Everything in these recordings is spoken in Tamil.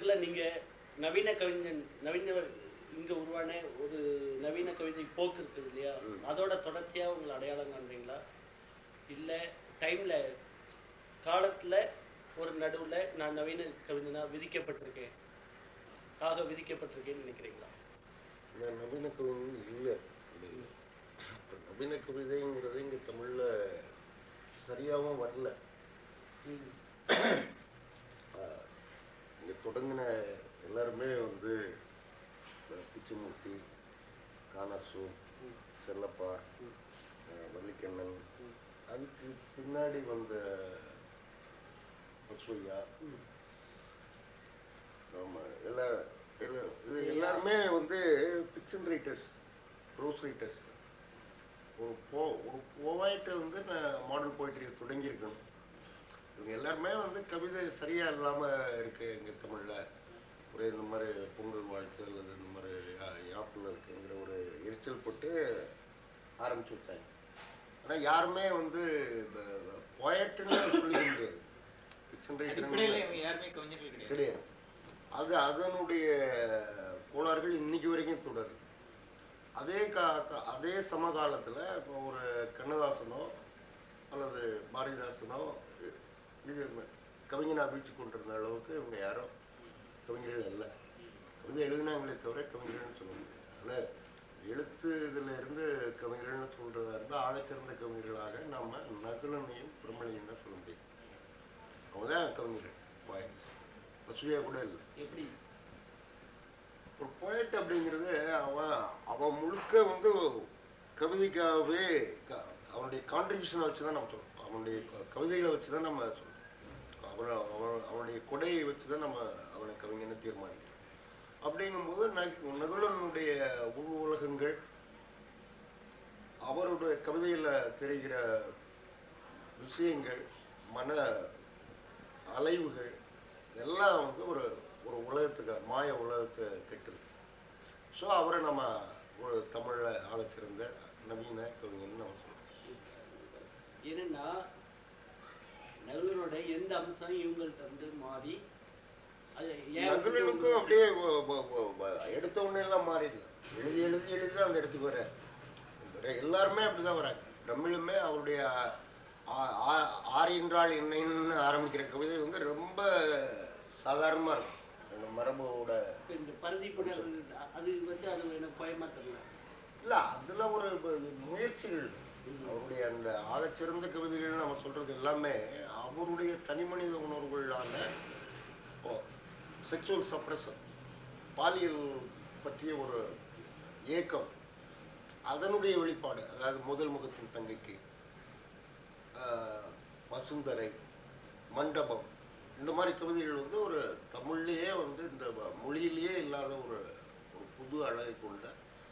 உங்களை நீங்க நவீன கவிஞன் நவீன இங்க உருவான ஒரு நவீன கவிதை போக்கு இருக்குது இல்லையா அதோட தொடர்ச்சியா உங்களை அடையாளம் காண்றீங்களா இல்ல டைம்ல காலத்துல ஒரு நடுவுல நான் நவீன கவிஞனா விதிக்கப்பட்டிருக்கேன் ஆக விதிக்கப்பட்டிருக்கேன்னு நினைக்கிறீங்களா நான் நவீன கவிஞன் இல்லை நவீன கவிதைங்கிறது இங்க தமிழ்ல சரியாகவும் வரல ஆஹ், இங்க தொடங்கின எல்லாருமே வந்து அஹ், பிச்சைமூர்த்தி கானாசு செல்லப்பா அஹ், வள்ளிக்கண்ணன் அதுக்கு பின்னாடி வந்த பசுவையா ஆமா எல்லா எல்லா இது எல்லாருமே வந்து ஃபிக்ஷன் ரைட்டர்ஸ் ப்ரோஸ் ரைட்டர்ஸ் ஒரு போ ஒரு போவாயிட்ட வந்து நான் மாடல் போயிட்ரி தொடங்கியிருக்கணும் இவங்க எல்லாருமே வந்து கவிதை சரியா இல்லாம இருக்கு எங்க தமிழ்ல ஒரு இந்த மாதிரி பொங்கல் வாழ்த்து அல்லது இந்த மாதிரி யா- யாப்பில் இருக்குங்கிற ஒரு எரிச்சல் போட்டு ஆரம்பிச்சு வச்சாங்க ஆனா யாருமே வந்து போயட்டுன்னு சொல்லிக்க முடியாது ஃபிக்ஷன் அடிப்படையில ரைட்டர் இவங்க யாருமே கவிஞர்கள் கிடையாது கிடையாது அது அதனுடைய கோளாறுகள் இன்னைக்கு வரைக்கும் தொடருது அதே கா கா- அதே சமகாலத்துல இப்போ ஒரு கண்ணதாசனோ அல்லது பாரதிதாசனோ இது கவிஞனா வீழ்ச்சி கொண்டிருந்த அளவுக்கு இவங்க யாரும் கவிஞர்கள் அல்ல கவிதை எழுதினாங்களே தவிர கவிஞர்கள்னு சொல்ல முடியாது அதனால எழுத்து இதுல இருந்து கவிஞர்கள்னு சொல்றதா இருந்தா ஆகச்சிறந்த கவிஞர்களாக நாம நகுலனையும் பிரமலையும் தான் சொல்ல முடியும் அவங்கதான் கவிஞர்கள் poets. பசுவையா கூட இல்லை எப்படி ஒரு poet அப்படிங்கிறது அவன் அவன் முழுக்க வந்து கவிதைக்காகவே க- அவனுடைய கான்ட்ரிபியூஷனை வச்சு தான் நம்ம சொல்றோம் அவனுடைய க- கவிதைகளை வச்சு தான் நம்ம சொல்றோம் அவன் அவன் அவனுடைய கொடையை வச்சு தான் நம்ம அவனை கவிஞனை தீர்மானிக்கிறோம் அப்படிங்கும்போது நக- நகுலனுடைய உள் உலகங்கள் அவருடைய கவிதையில தெரிகிற விஷயங்கள் மன அலைவுகள் எல்லாம் வந்து ஒரு ஒரு உலகத்துக்கு மாய உலகத்தை கெட்டுது ஸோ அவரை நம்ம ஒரு தமிழ்ல ஆகச்சிறந்த நவீன கவிஞர்னு நம்ம சொல்றோம் ஏன்னா நகுலனோட எந்த அம்சம் இவங்கள்ட்ட இருந்து மாறி அது ஏன் நகுலனுக்கும் அப்படியே ஒ- ஒ- ஒ- ஒ- எடுத்த உடனே எல்லாம் மாறிடல எழுதி எழுதி எழுதி தான் அந்த இடத்துக்கு வர எல்லாருமே அப்படிதான் வராங்க தமிழுமே அவருடைய ஆ- ஆ- ஆறு என்றால் என்னன்னு ஆரம்பிக்கிற கவிதை வந்து ரொம்ப சாதாரணமா இருக்கும் அந்த மரபோட இப்ப இந்த பருதி புனர் அது வந்து அது எனக்கு பயமா தெரியல இல்ல அதுல ஒரு ப- முயற்சிகள் அவருடைய அந்த ஆகச்சிறந்த கவிதைகள் நம்ம சொல்றது எல்லாமே அவருடைய தனிமனித உணர்வுகளான செக்ஷுவல் சப்ரஷன் பாலியல் பற்றிய ஒரு ஏக்கம் அதனுடைய வெளிப்பாடு அதாவது முதல் முகத்தின் தங்கைக்கு ஆஹ், பசுந்தரை மண்டபம் இந்த மாதிரி கவிதைகள் வந்து ஒரு தமிழ்லயே வந்து இந்த வ- மொழியிலேயே இல்லாத ஒரு ஒரு புது அழகை கொண்ட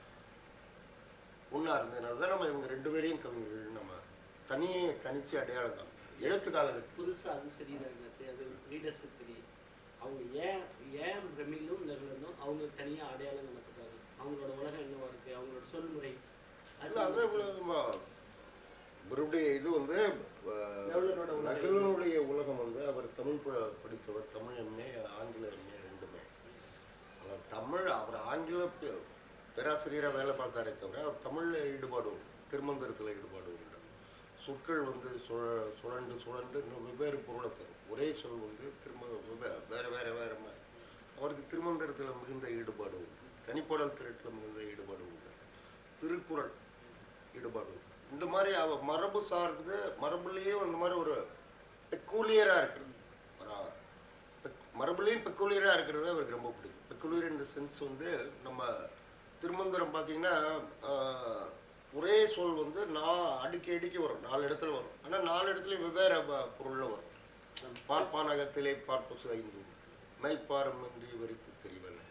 ஒன்றா இருந்ததுனால தான் நம்ம இவங்க ரெண்டு பேரையும் கவிஞர்கள் நம்ம தனியே தனிச்சு அடையாளம் தான் எழுத்து காலகட்டம் புதுசா அது சரிதாங்க சரி, அது ரீடர்ஸுக்கு தெரியும் அவங்க ஏன் ஏன் பிரமிழும் நகுலனும் அவங்க தனியா அடையாளம் நமக்குறாங்க அவங்களோட உலகம் என்னவா இருக்கு அவங்களோட சொல்முறை அதுல அது இவ்வளவு ம- இவருடைய இது வந்து அஹ், நகுலனோட உலகம். நகுலனுடைய உலகம் வந்து அவர் தமிழ் ப- படித்தவர் தமிழ் எம்ஏ ஆங்கில எம்ஏ ரெண்டுமே அவர் தமிழ் அவர் ஆங்கில பே- பேராசிரியரா வேலை பார்த்தாரே தவிர அவர் தமிழ்ல ஈடுபாடு உண்டு திருமந்திரத்துல ஈடுபாடு உண்டு சொற்கள் வந்து சுழ சுழண்டு சுழண்டு இன்னும் வெவ்வேறு பொருளை தரும் ஒரே சொல் வந்து திரும்ப வெவ்வே- வேற வேற வேற மாதிரி அவருக்கு திருமந்திரத்துல மிகுந்த ஈடுபாடு உண்டு தனிப்பாடல் திரட்டில் மிகுந்த ஈடுபாடு உண்டு திருக்குறள் ஈடுபாடு உண்டு. இந்த மாதிரி அவ மரபு சார்ந்து மரபுலயே இந்த மாதிரி ஒரு பெக்கூலியரா இருக்கிறது ஒரு பெக்- மரபுலயும் பெக்கூலியரா இருக்கிறது அவருக்கு ரொம்ப பிடிக்கும் பெக்கூலியர் இந்த சென்ஸ் வந்து நம்ம திருமந்திரம் பார்த்தீங்கன்னா ஆஹ், ஒரே சொல் வந்து நான் அடிக்கி அடிக்கி வரும் நாலு இடத்துல வரும் ஆனா நாலு இடத்துல வெவ்வேறு ப- பொருள்ல வரும் பார்ப்பானகத்திலே பார்ப்பசு ஐந்து மெய்ப்பாரம் என்று வரித்து தெரிவல்ல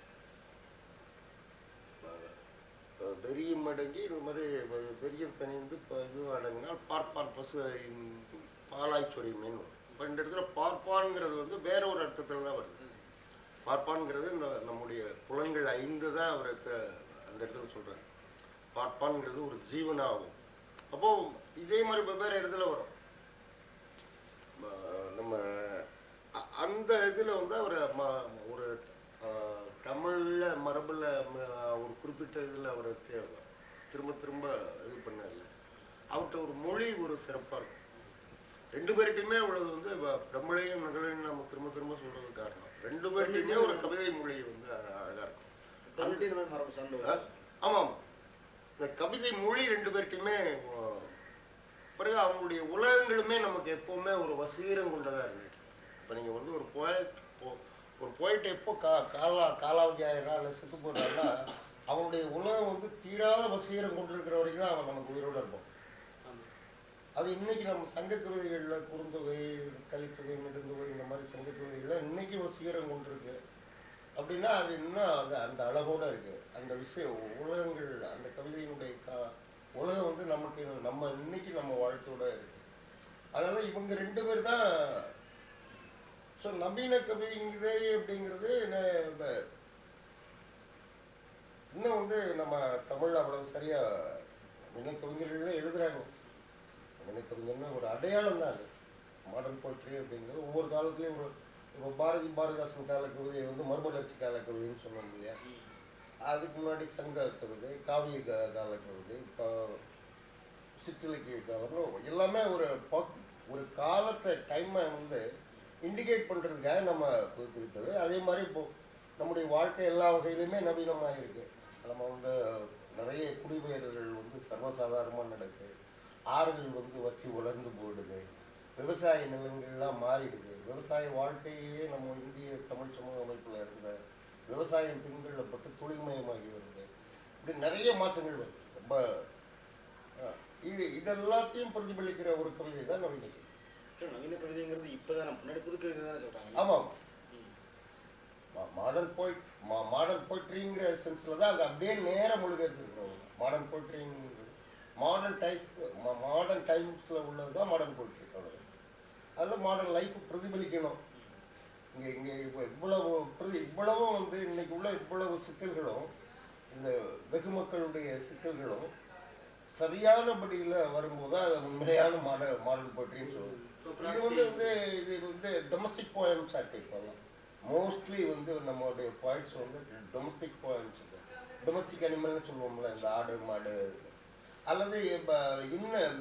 வெறியும் அடங்கி இந்த மாதிரி வ- வெறியம் தணிந்து ப- இது அடங்கினால் பார்ப்பான் பசு ஐந்து பாலாய் சொரிமேன்னு வரும் இப்போ இந்த இடத்துல பார்ப்பான்ங்கிறது வந்து வேற ஒரு அர்த்தத்தில் தான் வருது பார்ப்பான்ங்கிறது இந்த நம்முடைய புலன்கள் ஐந்து தான் அவர் த- அந்த இடத்துல சொல்றாரு பார்ப்பான்ங்கிறது ஒரு ஜீவனாகும் அப்போ இதே மாதிரி வெவ்வேறு இடத்துல வரும் ம- நம்ம அ- அந்த இதுல வந்து அவர் ம- ஒரு குறிப்பிட்ட இதில் அவர் தே- திரும்ப திரும்ப இது பண்ணல அவர்கிட்ட ஒரு மொழி ஒரு சிறப்பாக இருக்கும் ரெண்டு பேர்கிட்டையுமே உள்ளது வந்து வ- பிரம்மளையும் நகலையும் நம்ம திரும்ப திரும்ப சொல்றது காரணம் ரெண்டு பேர்கிட்டையுமே ஒரு கவிதை மொழி வந்து அ- அழகா இருக்கும் தொண்ணூற்றி இந்த மாதிரி மரபு சார்ந்த ஆ? ஆமாம் இந்த கவிதை மொழி ரெண்டு பேர்கிட்டையுமே ஆ, பிறகு அவங்களுடைய உலகங்களுமே நமக்கு எப்பவுமே ஒரு வசீரம் கொண்டதா இருக்கு இப்போ நீங்க வந்து ஒரு போயட் ஒரு போயிட்டு எப்போ கா காலா காலாவதி ஆயிரா இல்லை செத்து போடுறாங்கன்னா அவனுடைய உலகம் வந்து தீராத வசீரம் கொண்டிருக்கிற வரைக்கும் தான் அவன் நமக்கு உயிரோட இருப்பான் ஆமா. அது இன்னைக்கு நம்ம சங்க கவிதைகளில் குறுந்தொகை கலித்தொகை நெடுந்தொகை இந்த மாதிரி சங்க கவிதைகள்ல இன்னைக்கு வசீரம் கொண்டிருக்கு அப்படின்னா அது இன்னும் அது அந்த அழகோட இருக்கு அந்த விஷயம் உலகங்கள் அந்த கவிதையினுடைய கா உலகம் வந்து நமக்கு நம்ம இன்னைக்கு நம்ம வாழ்க்கையோட இருக்கு அதனால இவங்க ரெண்டு பேர் தான் ஸோ நவீன கவிதை அப்படிங்கிறது என்ன, இப்ப இன்னும் வந்து நம்ம தமிழ்ல அவ்வளவு சரியா நவீன கவிஞர்கள் எழுதுறாங்க நவீன கவிஞர்னா ஒரு அடையாளம் தான் அது மாடர்ன் போய்ட்ரி அப்படிங்கிறது ஒவ்வொரு காலத்துலயும் ஒரு இப்போ பாரதி பாரதிதாசன் கால கவிதை வந்து மறுமலர்ச்சி கால கவிதைன்னு சொன்னோம் இல்லையா அதுக்கு முன்னாடி சங்க கவிதை காவிய கா- கால கவிதை இப்போ சிற்றிலக்கிய காலம் எல்லாமே ஒரு பக்- ஒரு காலத்தை டைமை வந்து இண்டிகேட் பண்ணுறதுக்காக நம்ம குறிப்பிட்டது அதே மாதிரி இப்போ நம்முடைய வாழ்க்கை எல்லா வகையிலுமே நவீனமாக இருக்கு நம்ம வந்து நிறைய குடிபெயர்கள் வந்து சர்வசாதாரணமாக நடக்குது ஆறுகள் வந்து வற்றி உலர்ந்து போயிடுது விவசாய நிலங்கள்லாம் மாறிடுது விவசாய வாழ்க்கையே நம்ம இந்திய தமிழ் சமூக அமைப்பில் இருந்த விவசாயம் பின்தள்ளப்பட்டு தொழில்மயமாகி வருது இப்படி நிறைய மாற்றங்கள் வருது ரொம்ப அஹ், இது இதெல்லாத்தையும் பிரதிபலிக்கிற ஒரு கவிதை தான் நவீன கவிதை. சரி, நவீன கவிதைங்கிறது இப்போதான் நம்ம முன்னாடி புது கவிதை தானே சொல்றாங்க ஆமாம் மாடர்ன் போய்ட் மாடர்ன் போய்ட்ரிங்கிற சென்ஸில் தான் அது அப்படியே நேர மொழிபெயர்த்துருக்கோம் மாடர்ன் போய்ட்ரிங்கிறது மாடர்ன் டைம்ஸ் மாடர்ன் டைம்ஸில் உள்ளது தான் மாடர்ன் போய்ட்ரி அவ்வளோ அதில் மாடர்ன் லைஃப் பிரதிபலிக்கணும் இங்கே இங்கே இப்போ இவ்வளவு பிரதி இவ்வளவும் வந்து இன்னைக்கு உள்ள இவ்வளவு சிக்கல்களும் இந்த வெகு மக்களுடைய சிக்கல்களும் சரியானபடியில் வரும்போது அது உண்மையான மாடல் மாடல் போய்ட்ரின்னு சொல்லுவோம் இது வந்து வந்து இது வந்து டொமஸ்டிக் போயம்ஸ் இருக்கு இப்போல்லாம் மோஸ்ட்லி வந்து நம்மளுடைய பாயிண்ட்ஸ் வந்து டொமஸ்டிக் போயம்ஸ் டொமஸ்டிக் அனிமல்னு சொல்லுவோம்ல இந்த ஆடு மாடு அல்லது இப்போ இன்னும்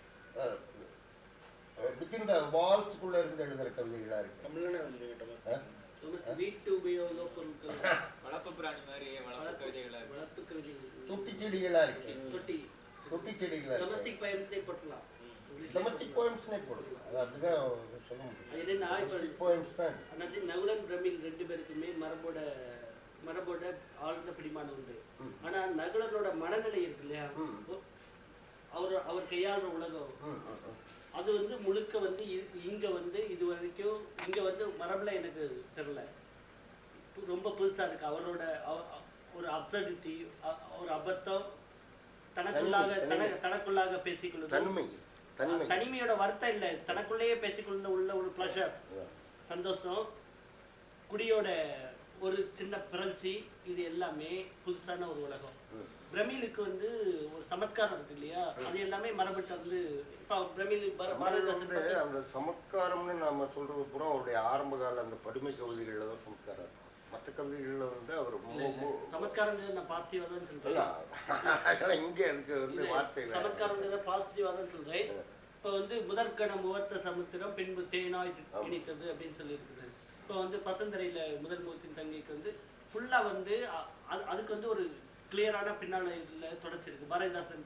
வித்தின் த வால்ஸ்குள்ளே இருந்து எழுதுகிற கவிதைகளாக இருக்கு தமிழ்ல எழுதிக்கிட்டோம் ஆ? நமக்கு வீட்டு உபயோக பொருட்கள் வளர்ப்பு பிராணி மாதிரி வளர்ப்பு கவிதைகளா இருக்கு வளர்ப்பு கவிதைகள் தொட்டி செடிகளாக இருக்கு தொட்டி தொட்டி செடிகளாக இருக்கு டொமஸ்டிக் பயன்ஸே போட்டலாம் டொமஸ்டிக் போயம்ஸ்னே போடுது அது அப்படிதான் சொல்ல முடியும் அது என்னன்னா இப்போ டொமஸ்டிக் போயம்ஸ் தான் இது. அதாவது நகுலன் பிரமிழ் ரெண்டு பேருக்குமே மரபோட மரபோட ஆழ்ந்த பிடிமானம் உண்டு ம். ஆனா நகுலனோட மனநிலை இருக்கு இல்லையா ம். அவர் அவர் கையாளுற உலகம் ம், ம், ம். அது வந்து முழுக்க வந்து இ- இங்க வந்து இது வரைக்கும் இங்க வந்து மரபுல எனக்கு தெரியல பு- ரொம்ப புதுசா இருக்கு அவரோட அவ- அ- ஒரு அப்சர்டிட்டி ஒரு அபத்தம் தனக்குள்ளாக தனிமை, தன தனிமை. தனக்குள்ளாக பேசிக்கொள்ளுது தனிமை தனிமை தனிமையோட வருத்தம் இல்ல தனக்குள்ளேயே பேசிக்கொள்ள உள்ள ஒரு ப்ளஷர் சந்தோஷம் குடியோட ஒரு சின்ன பிறழ்ச்சி இது எல்லாமே புதுசான ஒரு உலகம் ம். பிரமிழுக்கு வந்து ஒரு சமத்காரம் இருக்கு இல்லையா அது எல்லாமே மரபுட்டு வந்து இப்ப பிரமிழ் பர- தமிழ்ல பாரதிதாசன் வந்து பத்தி- அந்த சமத்காரம்னு நாம சொல்றது பூரா அவருடைய ஆரம்ப கால அந்த படுமை கவிதைகள்ல தான் சமத்காரம் இருக்கும். மற்ற கவிதைகள்ல வந்து அவர் இல்ல, மு- இல்ல. மு- சமத்காரங்கிறது நான் பாசிட்டிவா தான் இல்ல, சொல்றேன் அதெல்லாம் இங்க அதுக்கு வந்து இல்ல, வார்த்தை இல்லை. சமத்காரங்கிறத பாசிட்டிவா தான் சொல்றேன் இப்ப வந்து முதற்கண முகத்த சமுத்திரம் பின்பு தேனாய் ஆமா. இனித்தது அப்படின்னு சொல்லி இருக்குது இப்ப வந்து பசந்தரையில முதல் முகத்தின் தங்கைக்கு வந்து ஃபுல்லா வந்து அ- அது- அதுக்கு வந்து ஒரு கிளியரான பின்னால இதுல தொடர்ச்சிருக்கு பாரதிதாசன்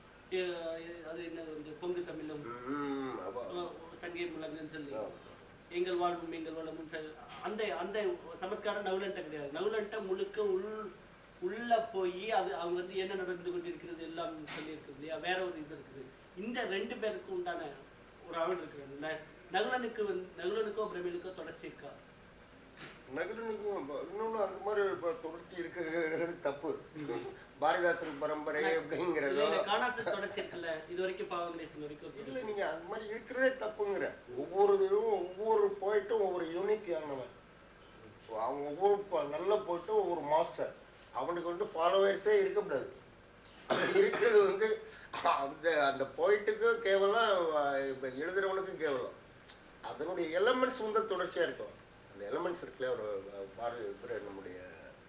அது என்ன வந்து பொங்கு தமிழும் ம், அப்ப- அஹ், சங்கே முழங்குன்னு சொல்லி ஆ. எங்கள் வாழ்வும் எங்கள் வளமும் ச- அந்த அந்த சமத்காரம் நவுலன்ட்ட கிடையாது நவுலன்ட்ட முழுக்க உள் உள்ள போய் அது அவங்க வந்து என்ன நடந்து கொண்டிருக்கிறது எல்லாம் சொல்லி இருக்குது இல்லையா வேற ஒரு இது இருக்குது இந்த ரெண்டு பேருக்கு உண்டான ஒரு அவன் இருக்கிறது நகுலனுக்கு வந்து நகுலனுக்கோ பிரமிழுக்கோ தொடர்ச்சி இருக்கா நகுலனுக்கும் இப்ப இன்னொன்னு அந்த மாதிரி இப்ப தொடர்ச்சி இருக்கிறது தப்பு பாரதிதாசன் பரம்பரை இல்ல, அப்படிங்கிறதோ இல்ல, காணாத்து தொடர்ச்சி இருக்குல்ல இது வரைக்கும் பாவகணேசன் வரைக்கும் இல்ல தொடர்ச்சி. நீங்க அந்த மாதிரி இருக்கிறதே தப்புங்கிற ஒவ்வொரு இதுவும் ஒவ்வொரு போயிட்டும் ஒவ்வொரு யூனிக் ஆனவன் அவன் ஒவ்வொரு ப- நல்ல போயிட்டும் ஒவ்வொரு மாஸ்டர் அவனுக்கு வந்து ஃபாலோவர்ஸே இருக்கக்கூடாது இருக்கிறது வந்து அந்த அந்த போயிட்டுக்கும் கேவலம் இப்போ எழுதுறவனுக்கும் கேவலம் அதனுடைய எலமெண்ட்ஸ் வந்து தொடர்ச்சியா இருக்கும் அந்த எலமெண்ட்ஸ் இருக்குல்ல ஒரு பாரதி இவர் நம்முடைய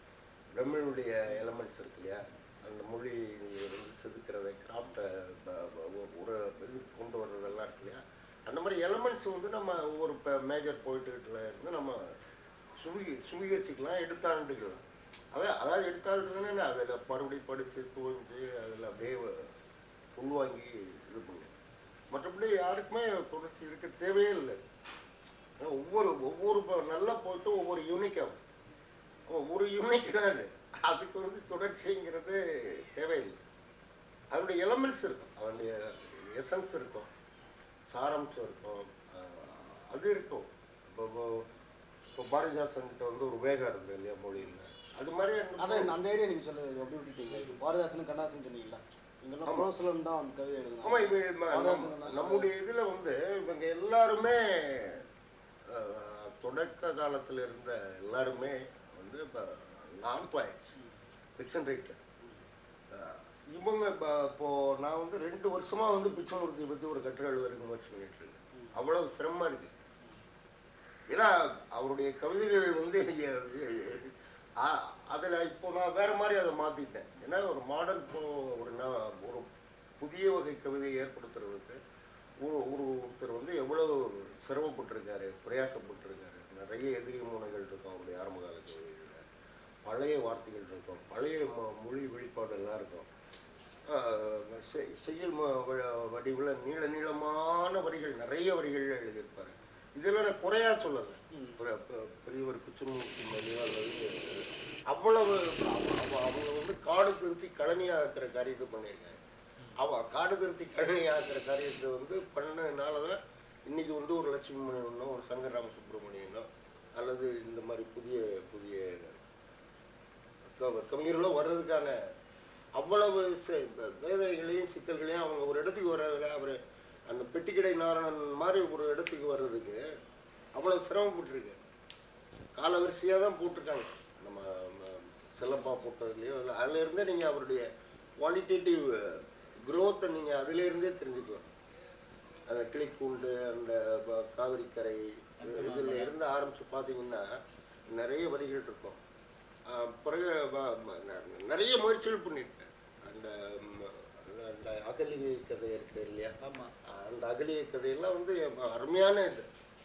தமிழுடைய எலமெண்ட்ஸ் இருக்கு இல்லையா அந்த மொழி வந்து செதுக்கிறத கிராஃப்டை ஒரு இது கொண்டு வர்றதெல்லாம் இருக்கு இல்லையா அந்த மாதிரி எலமெண்ட்ஸ் வந்து நம்ம ஒவ்வொரு மேஜர் போயிட்டுல இருந்து நம்ம சுவி சுவீகரிச்சிக்கலாம் எடுத்தாண்டுக்கலாம் அதான் அதாவது எடுத்தாண்டுன்னு அதில் மறுபடியும் படித்து தோஞ்சு அதில் அப்படியே உள்வாங்கி இது பண்ணு மற்றபடி யாருக்குமே தொடர்ச்சி இருக்க தேவையே இல்லை ஏன்னா ஒவ்வொரு ஒவ்வொரு ப- நல்லா போயிட்டு ஒவ்வொரு யூனிக்காகும் ஒரு யூனிக் தான் அது. அதுக்கு வந்து தொடர்ச்சிங்கிறது தேவையில்லை அதனுடைய எலமெண்ட்ஸ் இருக்கும் அதனுடைய எசன்ஸ் இருக்கும் சாராம்சம் இருக்கும் ஆஹ் அது இருக்கும் இப்போ இப்போ- இப்போ பாரதிதாசன்கிட்ட வந்து ஒரு வேகம் இருந்தது இல்லையா மொழியில் அது மாதிரி அந்த அதான் அந்த ஏரியா நீங்க சொல்ல எப்படி விட்டுட்டீங்க இப்போ பாரதிதாசன் கண்ணாசன் சொன்னீங்களா இங்கெல்லாம் ஆமா. ப்ரோஸ்லம் தான் அந்த கவிதை ஆமா எழுதுனாங்க இது ம- பாரதிதாசன் நம்ம- நல்லா- நம்முடைய இதுல வந்து இவங்க எல்லாருமே அஹ், தொடக்க காலத்துல இருந்த எல்லாருமே வந்து நான் பாயிண்ட்ஸ் ஃபிக்ஷன் ரைட்டர் இவங்க இப்ப- இப்போ நான் வந்து ரெண்டு வருஷமா வந்து பிச்சமூர்த்தியை பத்தி ஒரு கட்டுரை எழுதுறதுக்கு முயற்சி பண்ணிட்டு இருக்கேன் அவ்வளவு சிரமமா இருக்கு ஏன்னா அவருடைய கவிதைகள் வந்து எ- எ- ஆ- அதுல இப்போ நான் வேற மாதிரி அதை மாத்திட்டேன் ஏன்னா ஒரு மாடல் இப்போ ஒரு நா- ஒரு புதிய வகை கவிதையை ஏற்படுத்துறதுக்கு ஒரு ஒரு ஒருத்தர் வந்து எவ்வளவு சிரமப்பட்டிருக்காரு பிரயாசப்பட்டிருக்காரு நிறைய எதிரி முனைகள் இருக்கும் அவருடைய ஆரம்ப கால கவிதைகளில் பழைய வார்த்தைகள் இருக்கும் பழைய மொ- மொழி வெளிப்பாடு எல்லாம் இருக்கும் ஆஹ் செ- செய்யுள் ம- வ- வடிவுல நீள நீளமான வரிகள் நிறைய வரிகள் எழுதியிருப்பாரு இதெல்லாம் நான் குறையா சொல்லலை ஒரு ப- பெரியவர் குச்சமூர்த்தி மொழியோ அல்லது அவ்வளவு அவ- அவ- அவங்க வந்து காடு திருத்தி கழனியாக்குற காரியத்தை பண்ணியிருக்காங்க அவ காடு திருத்தி கழனியாக்குற காரியத்தை வந்து பண்ணனால தான் இன்னைக்கு வந்து ஒரு லட்சுமி மணியனோ ஒரு சங்கராம சுப்பிரமணியனோ அல்லது இந்த மாதிரி புதிய புதிய க- கவிஞர்களோ வர்றதுக்கான அவ்வளவு ச- வேதனைகளையும் சிக்கல்களையும் அவங்க ஒரு இடத்துக்கு வர்றதுல அவர் அந்த பெட்டிக்கடை நாரணன் மாதிரி ஒரு இடத்துக்கு வர்றதுக்கு அவ்வளவு சிரமப்பட்டிருக்கு காலவரிசையாக தான் போட்டிருக்காங்க நம்ம ம- செல்லப்பா போட்டதுலையோ அதில் அதுல இருந்தே நீங்கள் அவருடைய குவாலிட்டேட்டிவ் growth-அ நீங்கள் அதிலேருந்தே தெரிஞ்சுக்கலாம் அந்த கிளிக்கூண்டு அந்த ப- காவிரிக்கரை இதில் இருந்து ஆரம்பித்து பார்த்தீங்கன்னா நிறைய வரிகள் இருக்கும் ஆஹ் பிறகு வ- ம- ந- நிறைய முயற்சிகள் பண்ணியிருக்கேன் அந்த ம், அந்த அகலிகை கதை இருக்கு இல்லையா ஆமா அந்த அகலிகை கதையெல்லாம் வந்து அருமையான இது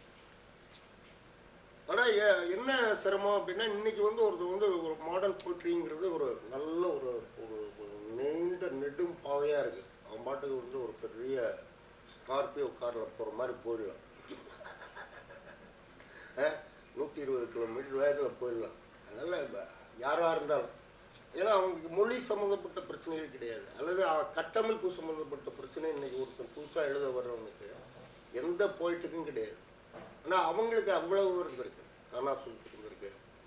ஆனா எ- என்ன சிரமம் அப்படின்னா இன்னைக்கு வந்து ஒரு வந்து ஒரு மாடல் போட்ரிங்கிறது ஒரு நல்ல ஒரு ஒரு ஒரு நீண்ட நெடும் பாதையா இருக்கு அவன் பாட்டுக்கு வந்து ஒரு பெரிய ஸ்கார்பியோ கார்ல போற மாதிரி போயிடலாம் அஹ், நூத்தி இருபது கிலோமீட்டர் வேகத்தில் போயிடலாம் அதனால ப- யாரா இருந்தாலும் ஏன்னா அவங்களுக்கு மொழி சம்மந்தப்பட்ட பிரச்சனைகள் கிடையாது அல்லது அ- கட்டமைப்பு சம்மந்தப்பட்ட பிரச்சனை இன்னைக்கு ஒருத்தன் புதுசா எழுத வர்றவனுக்கு எந்த போயிட்டுக்கும் கிடையாது ஆனா அவங்களுக்கு அவ்வளவு இருந்திருக்கு கானா சொல்லிட்டு இருந்திருக்கு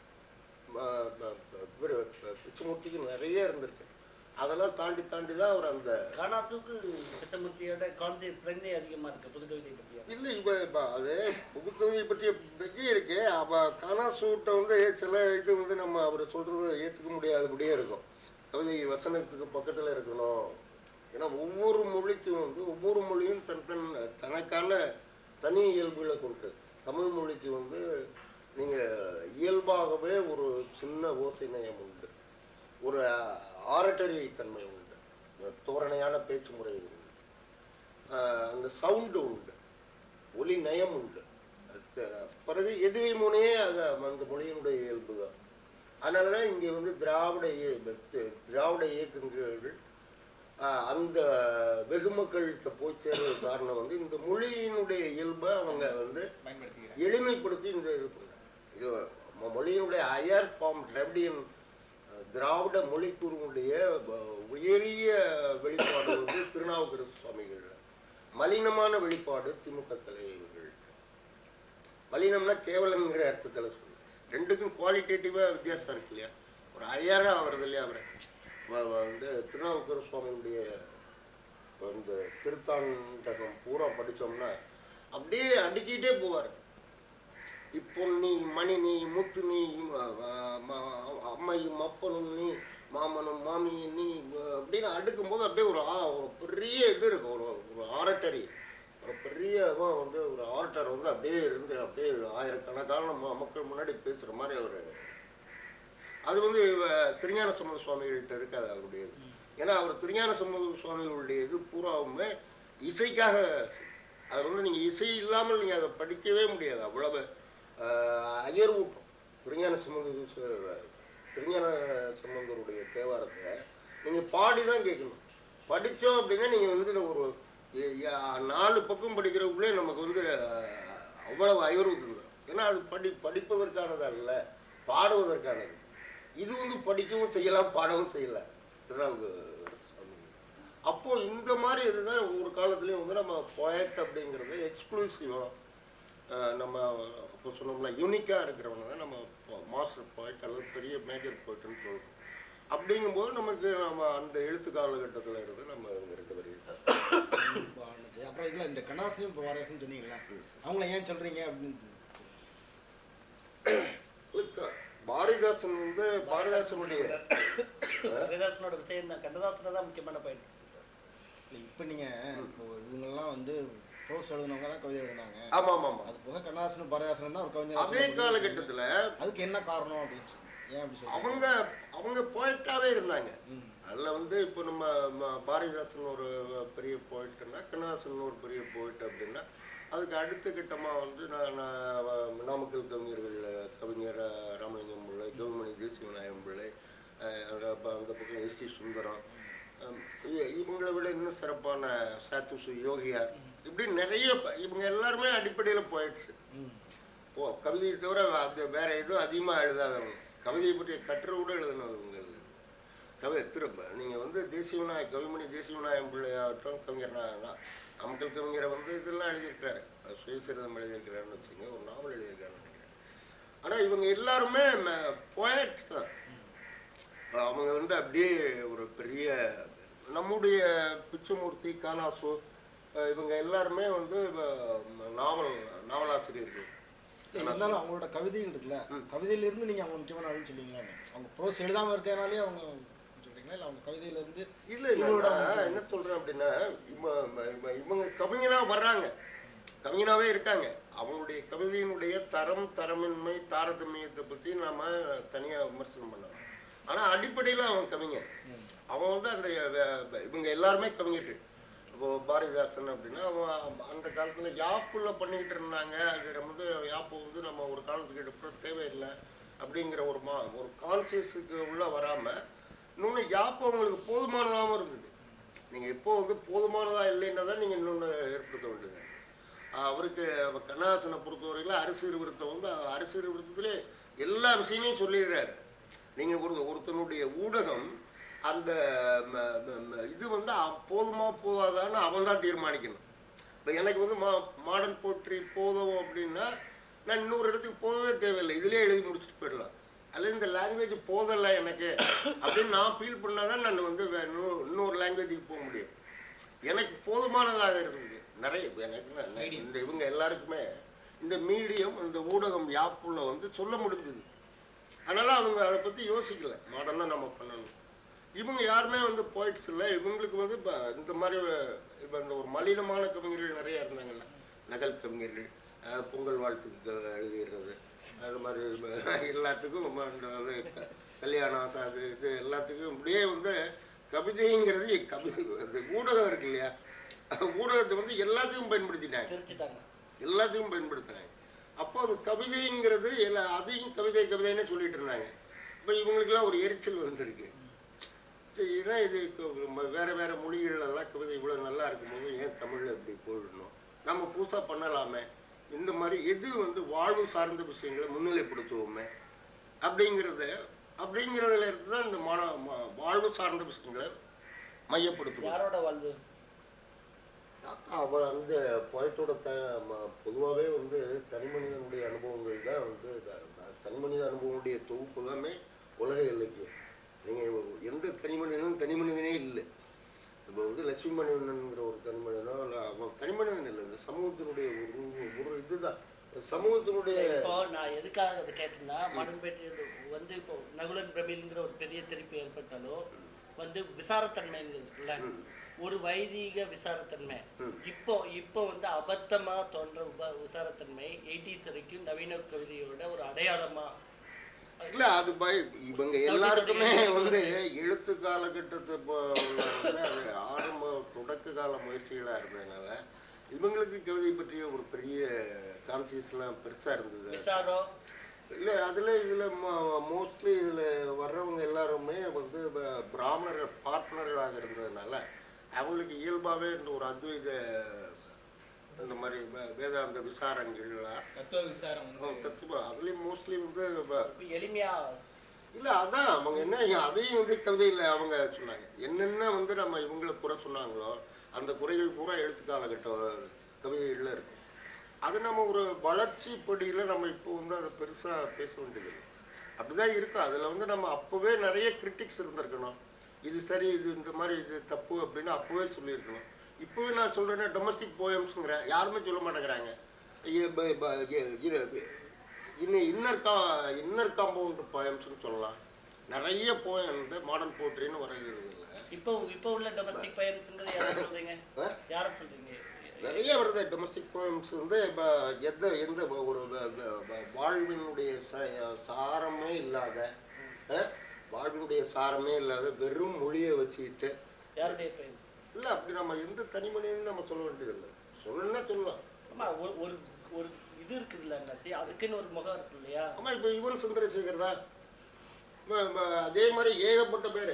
ம- ம- ம- இவரு ப- பிச்சமூர்த்திக்கு நிறைய இருந்திருக்கு அதெல்லாம் தாண்டி தாண்டி தான் அவர் அந்த காணாசுக்கு கிருஷ்ணமூர்த்தியோட கான்செப்ட் ஃப்ரெண்டே அதிகமா இருக்கு புது கவிதை பற்றியா இல்லை இப்போ இப்போ அது புதுக்கவிதை பற்றிய பெரிய இருக்கு அப்போ கானாசூட்டை வந்து சில இது வந்து நம்ம அவர் சொல்றது ஏற்றுக்க முடியாதபடியே இருக்கும் கவிதை வசனத்துக்கு பக்கத்தில் இருக்கணும் ஏன்னா ஒவ்வொரு மொழிக்கும் வந்து ஒவ்வொரு மொழியும் தன் தன் தனக்கான தனி இயல்புகளை கொண்டு தமிழ் மொழிக்கு வந்து நீங்கள் இயல்பாகவே ஒரு சின்ன ஓசை நயம் உண்டு ஒரு ஆரட்டரி தன்மை உண்டு தோரணையான பேச்சு முறை உண்டு ஆஹ் அந்த சவுண்டு உண்டு ஒலி நயம் உண்டு அது பிறகு எதிரை முனையே அது அந்த மொழியினுடைய இயல்பு தான் அதனால தான் இங்கே வந்து திராவிட இய- தி- திராவிட இயக்கங்கள் ஆஹ் அந்த வெகுமக்கள்கிட்ட போய் சேர்றது காரணம் வந்து இந்த மொழியினுடைய இயல்பை அவங்க வந்து பயன்படுத்திக்கிறேன் எளிமைப்படுத்தி இந்த இது பண்ணாங்க இது மொ- மொழியினுடைய ஹையர் ஃபார்ம் திராவிடியன் அஹ், திராவிட மொழிக்கூறுடைய வ- உயரிய வெளிப்பாடு வந்து திருநாவுக்கரசு சுவாமிகள் மலினமான வெளிப்பாடு திமுக தலைவர்கள் மலினம்னா கேவலம்ங்கிற அர்த்தத்தில் சொல்லு ரெண்டுக்கும் குவாலிட்டேட்டிவாக வித்தியாசம் இருக்கு இல்லையா ஒரு ஹையராக வருது இல்லையா அவர் வ- வ- வந்து திருநாவுக்கர சுவாமியுடைய இந்த திருத்தாண்டகம் பூரா படிச்சோம்னா அப்படியே அடுக்கிட்டே போவார் இப்போ நீ மணி நீ முத்து நீ ம- ம- ம- அம்மையும் அப்பனும் நீ மாமனும் மாமியும் நீ அஹ் அப்படின்னு அடுக்கும்போது அப்படியே ஒரு ஆ- ஒரு பெரிய இது இருக்கும் ஒரு ஒரு ஆரட்டரி ஒரு பெரிய இதுவா வந்து ஒரு ஆரட்டர் வந்து அப்படியே இருந்து அப்படியே ஆயிரக்கணக்கான ம- மக்கள் முன்னாடி பேசுற மாதிரி ஒரு அது வந்து இவ- திருஞான சம்பந்த சுவாமிகள்கிட்ட இருக்காது அவருடையது ஏன்னா அவர் திருஞான சம்பந்த சுவாமிகளுடைய இது பூராவுமே இசைக்காக அது வந்து நீங்கள் இசை இல்லாமல் நீங்கள் அதை படிக்கவே முடியாது அவ்வளவு ஆஹ், அயர்வூட்டும் திருஞான சம்பந்த சு- திருஞான சம்பந்தருடைய தேவாரத்தை நீங்கள் பாடி தான் கேட்கணும் படித்தோம் அப்படின்னா நீங்கள் வந்து ஒரு எ- எ- நாலு பக்கம் படிக்கிறவங்களே நமக்கு வந்து ஆஹ், அவ்வளவு அயர்வு தந்துடும் ஏன்னா அது படி படிப்பதற்கானது அல்ல பாடுவதற்கானது இது வந்து படிக்கவும் செய்யலாம் பாடவும் செய்யலாம் திருநாவுக்கு சாமி. அப்போ இந்த மாதிரி இதுதான் ஒரு காலத்துலயும் வந்து நம்ம போயட் அப்படிங்கிறது எக்ஸ்க்ளூசிவாக நம்ம அப்போ சொன்னோம்ல யூனிக்காக இருக்கிறவங்க தான் நம்ம மாஸ்டர் போயிட் அல்லது பெரிய மேஜர் போயிட்டுன்னு சொல்றோம் அப்படிங்கும்போது நமக்கு நம்ம அந்த எழுத்து காலகட்டத்தில் இருந்து நம்ம இங்க ரெண்டு பேரும் இப்போ ஆனது. அப்புறம் இதுல இந்த கண்ணாசனையும் இப்போ வாரசுன்னு சொன்னீங்களா அவங்கள ஏன் சொல்றீங்க அப்படின்னு இல்ல, பாரதிதாசன் வந்து பாரதிதாசனுடைய கண்ணதாசனோட விஷயம் தான் கண்ணதாசனை தான் முக்கியமான பாயிண்ட் இல்ல, இப்போ நீங்க இப்போ இவங்கெல்லாம் வந்து ப்ரோஸ் எழுதுனவங்க தான் கவிதை எழுதுனாங்க ஆமா ஆமா ஆமா அது போக கண்ணாசனும் பாரதிதாசனும் தான் ஒரு கவிஞர் அதே காலகட்டத்துல அதுக்கு என்ன காரணம் அப்படின்னு சொல்லி ஏன் அப்படி சொல்றீங்க அவங்க அவங்க போயிட்டாவே இருந்தாங்க ம். அதில் வந்து இப்போ நம்ம ம- பாரதிதாசன் ஒரு பெரிய போயிட்டுன்னா கண்ணதாசன் ஒரு பெரிய போயிட்டு அப்படின்னா அதுக்கு அடுத்த கட்டமாக வந்து நான் நான் வ- நாமக்கல் கவிஞர்கள் கவிஞர் அஹ், ராமலிங்கம் பிள்ளை கவுமணி தேசியநாயகம் பிள்ளை அஹ், அந்த ப- அந்த பக்கம் எஸ் டி சுந்தரம் அஹ், இ- இவங்களை விட இன்னும் சிறப்பான சாத்துசு யோகியார் இப்படி நிறைய ப- இவங்க எல்லாருமே அடிப்படையில் போயிடுச்சு ம். ஓ கவிதையை தவிர அது வேற எதுவும் அதிகமாக எழுதாதவங்க கவிதையை பற்றிய கட்டுரை கூட எழுதினவங்க இல்லை. கவி திரும்ப நீங்கள் வந்து தேசியவிநாயக கவிமணி தேசியவிநாயகம் பிள்ளையாகட்டும் கவிஞர் நா- நா- நாமக்கல் கவிஞரை வந்து இதெல்லாம் எழுதியிருக்காரு அஹ் சுயசரிதம் எழுதியிருக்கிறாருன்னு வச்சுங்க ஒரு நாவல் எழுதியிருக்காருன்னு நினைக்கிறேன் ஆனால் இவங்க எல்லாருமே போயட்ஸ் தான் அவங்க வந்து அப்படியே ஒரு பெரிய நம்முடைய பிச்சமூர்த்தி கானாசு அஹ் இவங்க எல்லாருமே வந்து அஹ், நாவல் நாவலாசிரியர்கள் இல்ல, இருந்தாலும் அவங்களோட கவிதைகள் இருக்குல்ல கவிதையில இருந்து நீங்க அவங்க முக்கியமான ஆளுன்னு சொல்லுவீங்களா அவங்க ப்ரோஸ் எழுதாம இருக்கனாலே அவங்க சொல்றீங்களா இல்ல அவங்க கவிதையில இருந்து இல்ல இல்ல நான் என்ன சொல்றேன் அப்படின்னா இவ- இவ- இவங்க கவிஞனா வர்றாங்க கவிஞனாவே இருக்காங்க அவங்களுடைய கவிதையினுடைய தரம் தரமின்மை தாரதமியத்தை பத்தி நாம தனியா விமர்சனம் பண்ணலாம் ஆனா அடிப்படையில அவன் கவிஞன் அவன் வந்து அந்த வ- வ- இவங்க எல்லாருமே கவிஞர்கள் இப்போ பாரதிதாசன் அப்படின்னா அவன் அந்த காலத்துல யாப்புல பண்ணிக்கிட்டு இருந்தாங்க அது வந்து யாப்பு வந்து நம்ம ஒரு காலத்துக்கு அப்புறம் தேவையில்லை அப்படிங்கிற ஒரு மா ஒரு கான்சியஸுக்கு உள்ள வராம இன்னொன்று யாப்பு அவங்களுக்கு போதுமானதாகவும் இருந்தது நீங்க எப்போ வந்து போதுமானதா இல்லைன்னா தான் நீங்க இன்னொன்று ஏற்படுத்த வேண்டியது ஆஹ் அவருக்கு கண்ணாசனை பொறுத்தவரையில அரசியல் விருத்தம் வந்து அரசியல் விருத்தத்திலே எல்லா விஷயமையும் சொல்லிடுறாரு நீங்க ஒரு ஒருத்தனுடைய ஊடகம் அந்த ம, ம, ம, இது வந்து அ- போதுமா போதாதான்னு அவன் தான் தீர்மானிக்கணும் இப்போ எனக்கு வந்து மா மாடர்ன் போட்ரி போதும் அப்படின்னா நான் இன்னொரு இடத்துக்கு போகவே தேவையில்லை இதுலயே எழுதி முடிச்சுட்டு போயிடலாம் அல்லது இந்த லாங்குவேஜ் போதலை எனக்கு அப்படின்னு நான் ஃபீல் பண்ணாதான் நான் வந்து வே- இன்னொரு இன்னொரு லாங்குவேஜுக்கு போக முடியும் எனக்கு போதுமானதாக இருந்தது நிறைய எனக்கு என்ன, நான் இந்த இவங்க எல்லாருக்குமே இந்த மீடியம் இந்த ஊடகம் யாப்புல வந்து சொல்ல முடிஞ்சது அதனால அவங்க அதை பத்தி யோசிக்கல மாடர்னா நம்ம பண்ணணும் இவங்க யாருமே வந்து போயிட்ஸ் இல்லை இவங்களுக்கு வந்து இப்போ இந்த மாதிரி இப்போ இந்த ஒரு மலினமான கவிஞர்கள் நிறைய இருந்தாங்கல்ல நகல் கவிஞர்கள் அஹ் பொங்கல் வாழ்த்துக்கு எழுதிடுறது அது மாதிரி எல்லாத்துக்கும் ரொம்ப இந்த இது க- கல்யாணம் ச- அது இது எல்லாத்துக்கும் இப்படியே வந்து கவிதைங்கிறது கவிதை இந்த ஊடகம் இருக்கு இல்லையா ஊடகத்தை வந்து எல்லாத்துக்கும் பயன்படுத்திட்டாங்க பிரிச்சுட்டாங்க எல்லாத்தையும் பயன்படுத்துறாங்க அப்போ அது கவிதைங்கிறது எல்லா அதையும் கவிதை கவிதைன்னு சொல்லிட்டு இருந்தாங்க இப்போ இவங்களுக்குலாம் ஒரு எரிச்சல் வந்திருக்கு சரி இதான் இது இப்போ ம- வேற வேற மொழிகளெல்லாம் கவிதை இவ்வளோ நல்லா இருக்கும்போது ஏன் தமிழில் இப்படி போயிடணும் நம்ம புதுசாக பண்ணலாமே இந்த மாதிரி எது வந்து வாழ்வு சார்ந்த விஷயங்களை முன்னிலைப்படுத்துவோமே அப்படிங்கிறத அப்படிங்கிறதுல இருந்து தான் இந்த மாணவ மா- வாழ்வு சார்ந்த விஷயங்களை மையப்படுத்துவோம் யாரோட வாழ்வு அவர் அந்த போயட்டோட த பொதுவாகவே வந்து தனிமனிதனுடைய அனுபவங்கள் தான் வந்து த- த- தனிமனித அனுபவங்களுடைய தொகுப்பு எல்லாமே உலக இலக்கியம் நீங்கள் எந்த தனிமனிதனும் தனிமனிதனே இல்லை இப்போ வந்து லட்சுமி மனிதன்ங்கிற ஒரு தனிமனிதனோ இல்லை அவன் தனிமனிதன் இல்லை இந்த சமூகத்தினுடைய ஒரு ஒரு இதுதான் இந்த சமூகத்தினுடைய இப்போ நான் எதுக்காக அதை கேட்டேன்னா மடன்பேட்டை வந்து இப்போ நகுலன் பிரமிழ்ங்கிற ஒரு பெரிய திருப்பி ஏற்பட்டாலும் வந்து விசாரத்தன்மைங்கிறதுல ம். ஒரு வைதீக விசாரத்தன்மை ம். இப்போ இப்போ வந்து அபத்தமா தோன்ற உப விசாரத்தன்மை எயிட்டிஸ் வரைக்கும் நவீன கவிதையோட ஒரு அடையாளமா இல்ல அது பை இவங்க எல்லாருக்குமே வந்து எழுத்து காலகட்டத்தை இப்போ உள்ள வந்து அது ஆரம்ப தொடக்க கால முயற்சிகளா இருந்ததுனால இவங்களுக்கு கவிதை பற்றிய ஒரு பெரிய கான்சியஸ்லாம் பெருசா இருந்தது விசாரம் இல்ல அதுல இதுல மோஸ்ட்லி இதுல வர்றவங்க எல்லாருமே வந்து ப- பிராமணர்கள் பார்ட்னர்களாக இருந்ததுனால அவங்களுக்கு இயல்பாவே இந்த ஒரு அத்வைத இந்த மாதிரி வே- வேதாந்த விசாரங்கள்லாம் தத்துவ விசாரம் வந்து தத்துவம் அதுலயும் மோஸ்ட்லி வந்து வ- இப்ப எளிமையா இல்ல அதான் அவங்க என்ன அதையும் வந்து கவிதையில அவங்க சொன்னாங்க என்னென்ன வந்து நம்ம இவங்களை குறை சொன்னாங்களோ அந்த குறைகள் பூரா எழுத்து காலகட்ட கவிதைகள்ல இருக்கும் அது நம்ம ஒரு வளர்ச்சி படியில நம்ம இப்போ வந்து அதை பெருசா பேச வேண்டியது இல்லை. அப்படிதான் இருக்கும் அதுல வந்து நம்ம அப்பவே நிறைய கிரிட்டிக்ஸ் இருந்திருக்கணும் இது சரி இது இந்த மாதிரி இது தப்பு அப்படின்னு அப்பவே சொல்லியிருக்கணும் இப்பவே நான் சொல்றேன்னா டொமஸ்டிக் போயம்ஸுங்கிறேன் யாருமே சொல்ல மாட்டேங்கிறாங்க ஐய, ப- ப- இ- இ- இன்னும் இன்னர் கா இன்னர் காம்பவுண்ட் போயம்ஸ்னு சொல்லலாம் நிறைய போயம் வந்து மாடர்ன் போட்ரின்னு வருகிறது இல்லை இப்போ இப்போ உள்ள டொமஸ்டிக் பயன்ஸ்ன்றது யாரை சொல்றீங்க ஆ? யாரை சொல்றீங்க நிறைய வருது டொமஸ்டிக் போயம்ஸ் வந்து இப்போ எந்த எந்த ஒரு வ- வ- வ- வாழ்வினுடைய ச- சாரமே இல்லாத அஹ், வாழ்வினுடைய சாரமே இல்லாத வெறும் மொழியை வச்சுக்கிட்டு யாருடைய பயன் இல்லை அப்படி நம்ம எந்த தனி மனிதனும் நம்ம சொல்ல வேண்டியதில்லை சொல்லணும்னா சொல்லலாம் ஆமா ஒரு ஒரு ஒரு இது இருக்குதுல்ல அண்ணாச்சி அதுக்குன்னு ஒரு முகம் இருக்கு இல்லையா ஆமா இப்போ யுவன் சந்திரசேகர் தான் ம- ம- அதே மாதிரி ஏகப்பட்ட பேர்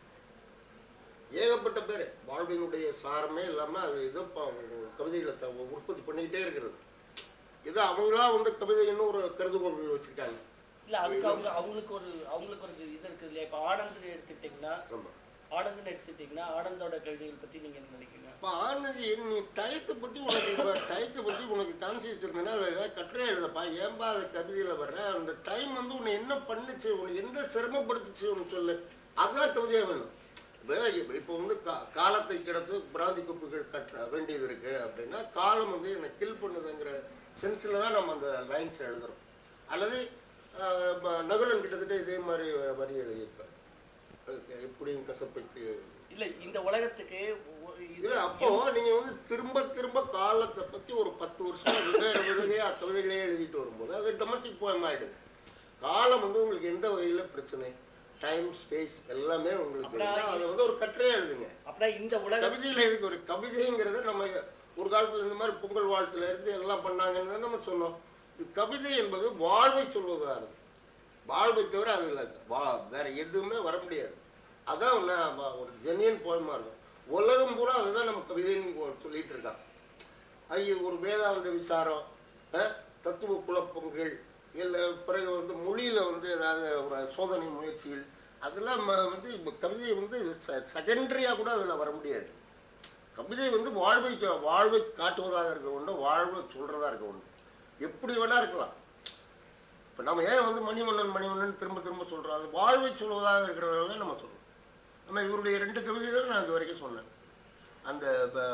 ஏகப்பட்ட பேர் வாழ்வினுடைய சாரமே இல்லாம அது ஏதோ ப- கவிதைகளை த- உற்பத்தி பண்ணிக்கிட்டே இருக்கிறது இது அவங்களா வந்து கவிதைன்னு ஒரு கருதுகோள்கள் வச்சுருக்காங்க இல்ல அதுக்கு அவங்க அவங்களுக்கு ஒரு அவங்களுக்கு ஒரு இது இருக்குது இல்லையா இப்போ ஆனந்த் எடுத்துக்கிட்டிங்கன்னா ஆமா ஆனந்த்னு எடுத்துக்கிட்டிங்கன்னா ஆனந்தோட கவிதைகள் பத்தி நீங்க என்ன நினைக்கிறீங்க இப்போ ஆனந்தி நீ டயத்தை பற்றி உனக்கு இப்போ டயத்தை பற்றி உனக்கு கான்சியஸ் இருந்ததுன்னா அதில் ஏதாவது கட்டுரை எழுதப்பா ஏன்பா அது கவிதையில் வர்ற அந்த டைம் வந்து உன்னை என்ன பண்ணுச்சு உன்னை எந்த சிரமப்படுத்துச்சு உனக்கு சொல்லு அதுதான் கவிதையாக வேணும் இப்போ இப்போ வந்து கா காலத்தை கிடத்து பிராந்தி குப்புகள் கட்ட வேண்டியது இருக்கு அப்படின்னா காலம் வந்து என்னை கில் பண்ணுதுங்கிற சென்ஸில் தான் நம்ம அந்த லைன்ஸ் எழுதுறோம் அல்லது ஆஹ், ப- நகுலன் கிட்டத்தட்ட இதே மாதிரி வரி எழுதியிருப்பார் எப்படியும் கசப்பைக்கு இல்ல இந்த உலகத்துக்கு ஒ- இது இல்ல அப்போ நீங்க வந்து திரும்ப திரும்ப காலத்தை பத்தி ஒரு பத்து வருஷம் வெவ்வேறு வகையா கவிதைகளே எழுதிட்டு வரும்போது அது டொமஸ்டிக் போயம் ஆயிடுது காலம் வந்து உங்களுக்கு எந்த வகையில பிரச்சனை டைம் ஸ்பேஸ் எல்லாமே உங்களுக்கு அப்படியா? இருந்தா அதை வந்து ஒரு கட்டுரையா எழுதுங்க அப்படின்னா இந்த உலகம் கவிதையில இதுக்கு ஒரு கவிதைங்கிறத நம்ம ஒரு காலத்துல இந்த மாதிரி பொங்கல் வாழ்த்துல இருந்து எல்லாம் பண்ணாங்கன்னு தான் நம்ம சொன்னோம் இது கவிதை என்பது வாழ்வை சொல்வதா இருக்கு வாழ்வை தவிர அது இல்லை வா வேற எதுவுமே வர முடியாது அதான் நான் வ- ஒரு ஜெனியன் போயமா இருக்கும் உலகம் பூரா அதுதான் நம்ம கவிதைன்னு கொ- சொல்லிட்டு இருக்கான் அது ஒரு வேதாந்த விசாரம் அஹ், தத்துவ குழப்பங்கள் இல்லை பிறகு வந்து மொழியில வந்து ஏதாவது ஒரு சோதனை முயற்சிகள் அதெல்லாம் ம- வந்து இப்ப கவிதை வந்து செகண்டரியா கூட அதுல வர முடியாது கவிதை வந்து வாழ்வை சொ- வாழ்வை காட்டுவதாக இருக்க வேண்டும் வாழ்வை சொல்றதா இருக்க வேண்டும் எப்படி வேணா இருக்கலாம் இப்ப நம்ம ஏன் வந்து மணிமன்னன் மணிமன்னன் திரும்ப திரும்ப சொல்றோம் அது வாழ்வை சொல்வதாக இருக்கிறதால தான் நம்ம சொல்றோம் நம்ம இவருடைய ரெண்டு கவிதைகள் நான் இது வரைக்கும் சொன்னேன் அந்த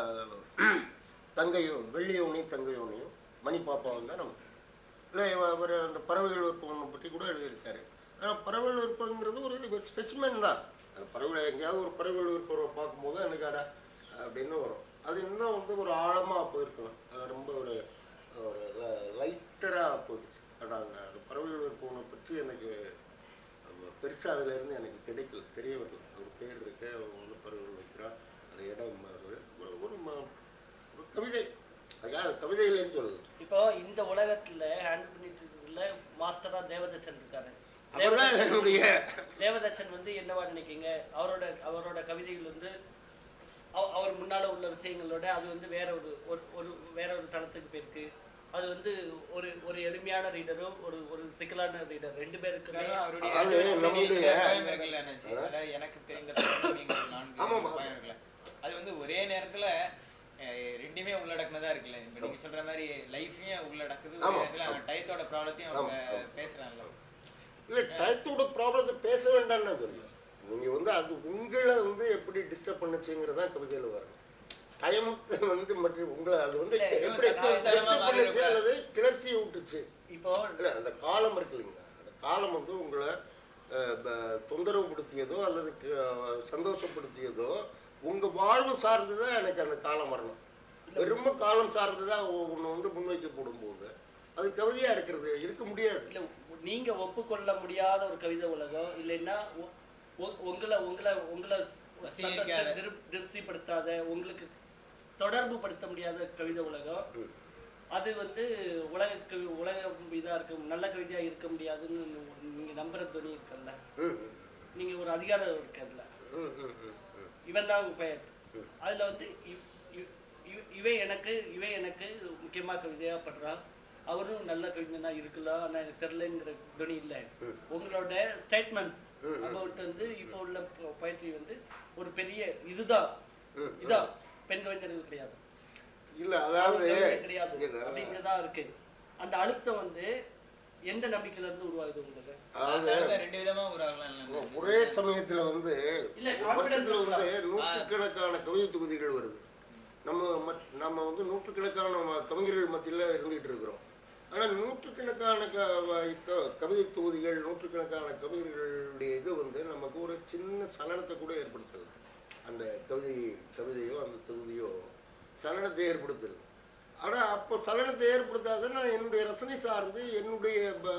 ப- தங்கையும் வெள்ளியோனையும் தங்கையோனையும் மணி பாப்பாவும் தான் நம்ம இல்லை அவர் அந்த பறவைகள் விருப்பம் பற்றி கூட எழுதியிருக்காரு ஆனால் பறவைகள் விருப்பங்கிறது ஒரு ஸ்பெசிமென் தான் அந்த பறவை எங்கேயாவது ஒரு பறவைகள் விருப்பம் பார்க்கும்போது எனக்கு அட அப்படின்னு வரும் அது இன்னும் வந்து ஒரு ஆழமாக போயிருக்கணும் அது ரொம்ப ஒரு ஒரு லைட்டராக போயிடுச்சு ஆனால் அந்த அந்த பறவைகள் விருப்பம் பற்றி எனக்கு பெருசாக அதுலேருந்து எனக்கு கிடைக்கல தெரிய வரல ஒரு பேர் இருக்கு அவங்க வந்து பறவைகள் வைக்கிறா அந்த இடம் மாறுது. ஒரு ஒரு ம- ஒரு கவிதை அதாவது கவிதையிலேன்னு சொல்லுது இப்போ இந்த உலகத்துல ஹேண்டில் பண்ணிட்டு இருக்கிறதுல மாஸ்டரா தேவதச்சன் இருக்காரு அவர்தான் என்னுடைய தேவதச்சன் வந்து என்னவா நினைக்கீங்க அவரோட அவரோட கவிதைகள் வந்து அவ- அவர் முன்னால உள்ள விஷயங்களோட அது வந்து வேற ஒரு ஒரு ஒரு வேற ஒரு தளத்துக்கு போயிருக்கு அது வந்து ஒரு ஒரு எளிமையான ரீடரும் ஒரு ஒரு சிக்கலான ரீடர் ரெண்டு பேருக்குமே இருந்தாலும் அவருடைய அது ரெண்டு நம்முடைய- பயம் இருக்குல்ல அண்ணாச்சி. அதாவது எனக்கு தெரிந்த பயம் நீங்கள் நான்கு ஆமாமா. பயம் இருக்குல்ல. அது வந்து ஒரே நேரத்துல அஹ், ரெண்டுமே உள்ளடக்குனதா இருக்குல்ல இப்ப நீங்க சொல்ற மாதிரி லைஃபையும் உள்ளடக்குது ஒரே ஆமா. நேரத்துல அவன் டயத்தோட ப்ராப்ளத்தையும் அவங்க ஆமா. பேசுறாங்கல்ல இல்லை டயத்தோட ப்ராப்ளத்தை பேச வேண்டாம்னு நான் சொல்லுவேன் நீங்கள் வந்து அது உங்களை வந்து எப்படி டிஸ்டர்ப் பண்ணுச்சுங்கிறதா கவிதையில் வரும் டயமத்தை வந்து மற்றும் உங்களை அது வந்து இல்ல, எப்படி தற்காலிகமா டிஸ்டர்ப் பண்ணுச்சு மாறிடும். அல்லது கிளர்ச்சியை விட்டுச்சு இப்போ இல்லை அந்த காலம் இருக்கு இல்லைங்களா அந்த காலம் வந்து உங்களை அஹ், ப- தொந்தரவுப்படுத்தியதோ அல்லது க- சந்தோஷப்படுத்தியதோ உங்க வாழ்வு சார்ந்துதான் எனக்கு அந்த காலம் வரணும் வெறும காலம் சார்ந்துதான் ஒன்று வந்து முன்வைக்கப்படும் போது அது கவிதையா இருக்கிறது இருக்க முடியாது இல்ல நீங்க ஒப்புக்கொள்ள முடியாத ஒரு கவிதை உலகம் இல்லைன்னா உ- உ- உங்களை உங்களை உங்களை வசீகரிக்காத. சத்தத்தை திருப்- திருப்திப்படுத்தாத உங்களுக்கு தொடர்பு படுத்த முடியாத கவிதை உலகம் ம். அது வந்து உலக கவி உலக இதா இருக்க நல்ல கவிதையா இருக்க முடியாதுன்னு நீங்க நம்புற துணி இருக்குல்ல ம், ம், நீங்க ஒரு அதிகாரம் இருக்குல்ல ம், ம், ம், ம். இவன் தான் பெயர் ம். அதுல வந்து இவ்- இவ்- இவ்- இவன் எனக்கு இவன் எனக்கு முக்கியமா கவிதையா படுறான் அவரும் நல்ல கவிஞனா இருக்கலாம் ஆனா எனக்கு தெரியலங்கிற துணி இல்ல ம். உங்களோட ஸ்டேட்மெண்ட்ஸ் ம், ம். அபவுட் வந்து இப்போ உள்ள poetry வந்து ஒரு பெரிய இதுதான் ம், ம். இதான் பெண் கவிஞர்கள் கிடையாது இல்ல அதாவது கவிஞர் கிடையாது இல்ல, அப்படிங்கிறதா இருக்கு அந்த அழுத்தம் வந்து எந்த நம்பிக்கையில இருந்து உருவாகுது உங்களுக்கு அதாவது அதனால ரெண்டு விதமா உருவாகலாம் ஒரே சமயத்துல வந்து இல்ல, ஒரு வருஷத்துல confidence வந்து நூற்றுக்கணக்கான கவிதை தொகுதிகள் வருது நம்ம மத்- நம்ம வந்து நூற்றுக்கணக்கான ம- கவிஞர்கள் மத்தியில இருந்துகிட்டு இருக்கிறோம் ஆனா நூற்றுக்கணக்கான க- வ- க- கவிதை தொகுதிகள் நூற்றுக்கணக்கான கவிஞர்களுடைய இது வந்து நமக்கு ஒரு சின்ன சலனத்தை கூட ஏற்படுத்துது அந்த கவிதை கவிதையோ அந்த தொகுதியோ சலனத்தை ஏற்படுத்துது ஆனா அப்போ சலனத்தை ஏற்படுத்தாத நான் என்னுடைய ரசனை சார்ந்து என்னுடைய ப-